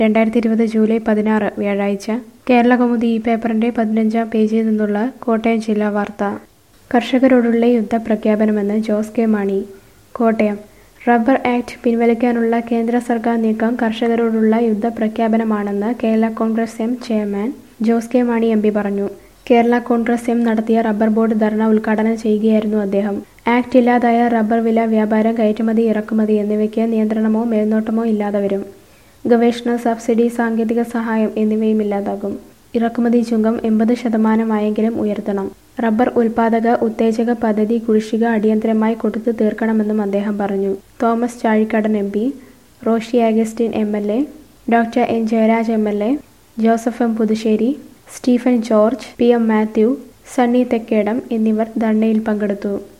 രണ്ടായിരത്തി ഇരുപത് ജൂലൈ പതിനാറ് വ്യാഴാഴ്ച കേരളകൗമുദി ഈ പേപ്പറിന്റെ പതിനഞ്ചാം പേജിൽ നിന്നുള്ള കോട്ടയം ജില്ലാ വാർത്ത കർഷകരോടുള്ള യുദ്ധപ്രഖ്യാപനമെന്ന് Jose K Mani Kottayam rubber act പിൻവലിക്കാനുള്ള കേന്ദ്ര സർക്കാർ നീക്കം കർഷകരോടുള്ള യുദ്ധപ്രഖ്യാപനമാണെന്ന് Kerala Congress M chairman Jose K Mani M P പറഞ്ഞു കേരള കോൺഗ്രസ് എം നടത്തിയ റബ്ബർ ബോർഡ് ധർണ ഉദ്ഘാടനം ചെയ്യുകയായിരുന്നു അദ്ദേഹം ആക്ട് ഇല്ലാതായ റബ്ബർ വില വ്യാപാരം കയറ്റുമതി ഇറക്കുമതി എന്നിവയ്ക്ക് നിയന്ത്രണമോ മേൽനോട്ടമോ ഇല്ലാതെ വരും ഗവേഷണ സബ്സിഡി സാങ്കേതിക സഹായം എന്നിവയും ഇല്ലാതാകും ഇറക്കുമതി ചുങ്കം എൺപത് ശതമാനമായെങ്കിലും ഉയർത്തണം റബ്ബർ ഉൽപാദക ഉത്തേജക പദ്ധതി കുടിശ്ശിക അടിയന്തരമായി കൊടുത്തു തീർക്കണമെന്നും അദ്ദേഹം പറഞ്ഞു Thomas Chazhikadan M P Roshy Augustine M L A doctor N Jayaraj M L A Joseph M Puthussery Stephen George P M Mathew Sunny Thekkedam എന്നിവർ ധർണയിൽ പങ്കെടുത്തു